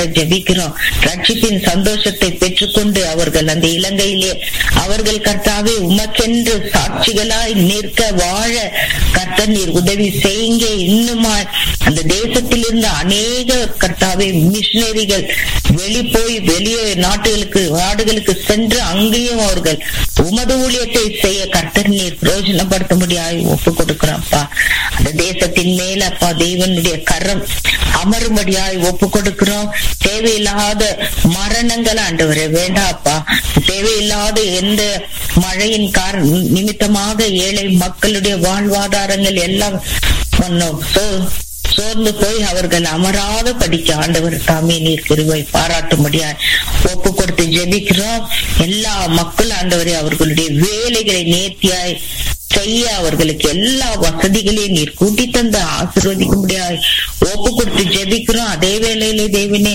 ஜெபிக்கிறோம் ரட்சிப்பின் சந்தோஷத்தை பெற்றுக்கொண்டு அவர்கள் அந்த இலங்கையிலே அவர்கள் கர்த்தாவே உமக்கென்று சாட்சிகளாய் நிற்க வாழ கர்த்தர் நீர் உதவி செய்யுங்க இன்னுமா அந்த தேசத்தில் இருந்த அநேக கர்த்தாவே மிஷினரிகள் வெளி போய் வெளியே நாட்டுகளுக்கு நாடுகளுக்கு சென்று அங்கேயும் அவர்கள் உமது ஊழியத்தை செய்ய கர்த்தர் நீர் பிரயோஜனப்படுத்த முடியாது ஒப்பு கொடுக்கிறோம்ப்பா அந்த தேசத்தின் மேல அப்பா தேவனுடைய கரம் அமரும்படியாய் ஒப்பு கொடுக்கிறோம் தேவையில்லாத மரணங்கள் ஆண்டவரே வேண்டாப்பா தேவையில்லாத எந்த மழையின் கார நிமித்தமாக ஏழை மக்களுடைய வாழ்வாதாரங்கள் எல்லாம் பண்ணோம் சோ சோர்ந்து போய் அவர்கள் அமராத படிக்க ஆண்டவர் தாமே நீர் கிருவை பாராட்டும்படியா ஒப்பு கொடுத்து ஜெபிக்கிறோம் எல்லா மக்கள் ஆண்டவரே அவர்களுடைய வேலைகளை நேர்த்தியாய் செய்ய அவர்களுக்கு எல்லா வசதிகளையும் நீர் கூட்டி தந்து ஆசீர்வதிக்க முடியாது ஒப்பு கொடுத்து ஜெபிக்கிறோம் அதே வேளையிலே தேவனே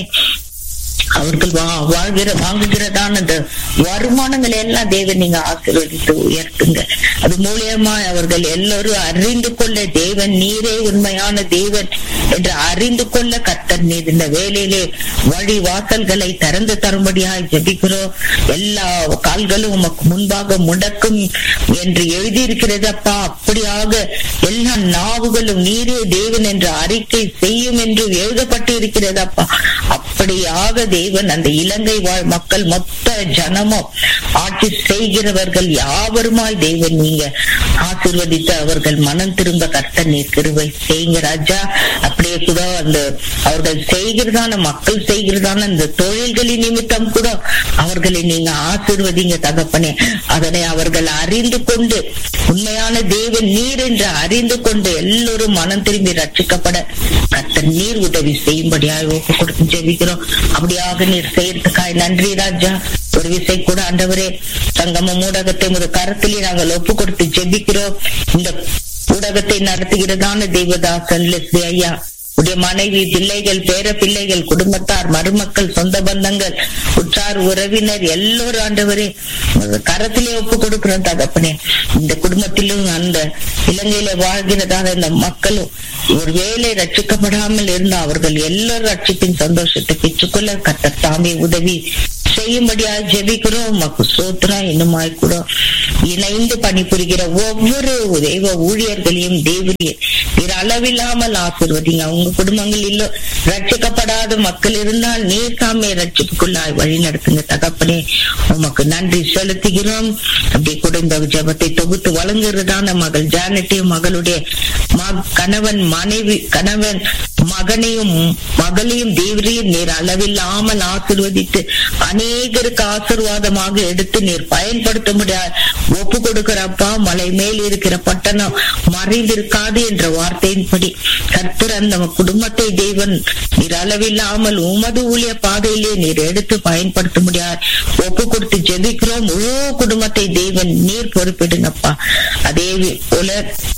அவர்கள் வா- வாழ்கிற வாங்குகிறதான அந்த வருமானங்களை எல்லாம் தேவன் நீங்க ஆசீர்வதித்து உயர்த்துங்க அது மூலியமா அவர்கள் எல்லோரும் அறிந்து கொள்ள தேவன் நீரே உண்மையான தேவன் என்று அறிந்து கொள்ள கர்த்தர் நீர் இந்த வேலையிலே வழி வாசல்களை திறந்து தரும்படியாய் ஜெபிக்கிறோம் எல்லா கால்களும் உமக்கு முன்பாக முடக்கும் என்று எழுதியிருக்கிறதப்பா அப்படியாக எல்லா நாவுகளும் நீரே தேவன் என்று அறிக்கை செய்யும் என்று எழுதப்பட்டு இருக்கிறதப்பா அப்படியாக தேவன் அந்த இலங்கை வாழ் மக்கள் மொத்த ஜனமும் ஆட்சி செய்கிறவர்கள் யாவருமாய் தேவன் நீங்க ஆசீர்வதித்து அவர்கள் மனம் திரும்ப கர்த்தர் நீர் கிருபை செய்யுங்க ராஜா அப்படியே கூட அந்த அவர்கள் செய்கிறதான மக்கள் செய்கிறதான அந்த தொழில்களின் நிமித்தம் கூட அவர்களை நீங்க ஆசீர்வதிங்க தகப்பனே அதனை அவர்கள் அறிந்து கொண்டு உண்மையான தேவன் நீர் என்று அறிந்து கொண்டு எல்லோரும் மனம் திரும்பி ரட்சிக்கப்பட கர்த்தர் நீர் உதவி செய்யும்படியாக ஒப்பு கொடுத்து ஜெபிக்கிறோம் அப்படியாக நீர் செய்யறதுக்காய் நன்றி ராஜா ஒரு விசை கூட ஆண்டவரே சங்கம ஊடகத்தை ஒரு கருத்திலே நாங்கள் ஒப்பு கொடுத்து ஜெபிக்கிறோம் இந்த ஊடகத்தை நடத்துகிறதான தெய்வதாசன் லெஸ்லி ஐயா உடைய மனைவி பிள்ளைகள் பேர பிள்ளைகள் குடும்பத்தார் மருமக்கள் சொந்த பந்தங்கள் உற்றார் உறவினர் எல்லோரும் ஆண்டவரே உங்க கரத்திலே ஒப்பு கொடுக்கிறோம் தகப்பனே இந்த குடும்பத்திலும் அந்த இலங்கையில வாழ்கிறதான இந்த மக்களும் ஒருவேளை ரட்சிக்கப்படாமல் இருந்த அவர்கள் எல்லோரும் ரட்சிப்பின் சந்தோஷத்தை பெற்றுக்கொள்ள கர்த்தர் தாமே உதவி செய்யும்படியா ஜெபிக்கிறோம் உமக்கு சோத்திரம் இன்னுமாய் கூட இணைந்து பணிபுரிகிற ஒவ்வொரு தெய்வ ஊழியர்களையும் தேவரிய நீர் அளவில்லாமல் ஆசிர்வதிங்க உங்க குடும்பங்களில் ரட்சிக்கப்படாத மக்கள் இருந்தால் நீர் தாமே ரட்சிப்புக்குள்ளாய் வழி நடத்துங்க தகப்பனே உமக்கு நன்றி செலுத்துகிறோம் அப்படி கூட இந்த ஜெபத்தை தொகுத்து வழங்குறதான மகள் ஜானட்டையும் மகளுடைய ம- கணவன் மனைவி கணவன் மகனையும் மகளையும் தேவரையும் நீர் அளவில்லாமல் ஆசிர்வதித்து அநேகருக்கு ஆசீர்வாதமாக எடுத்து நீர் பயன்படுத்த முடியாது ஒப்பு கொடுக்கிறப்பா மலை மேல் இருக்கிற பட்டணம் மறைந்திருக்காது என்ற வார்த்தையின்படி கர்த்தர் அந்த குடும்பத்தை தேவன் நீர் அளவில்லாமல் உமது ஊழிய பாதையிலே நீர் எடுத்து பயன்படுத்த முடியாது ஒப்பு கொடுத்து ஜெபிக்கிறோம் முழு குடும்பத்தை தேவன் நீர் பொறுப்பிடுங்கப்பா அதே போல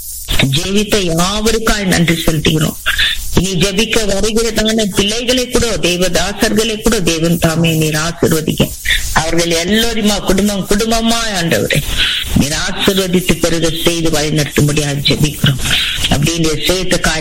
ஜெபித்த யாவருக்காய் நன்றி செலுத்துகிறோம் இனி ஜெபிக்க வருகிறதான பிள்ளைகளை கூட தேவதாசர்களை கூட தேவன் தாமே நீர் ஆசிர்வதிக்க அவர்கள் எல்லோருமா குடும்பம் குடும்பமா ஆண்டவரே நீர் ஆசிர்வதித்து பெருக செய்து வழிநடத்த முடியாது ஜெபிக்கிறோம் அப்படின்னு சேர்த்த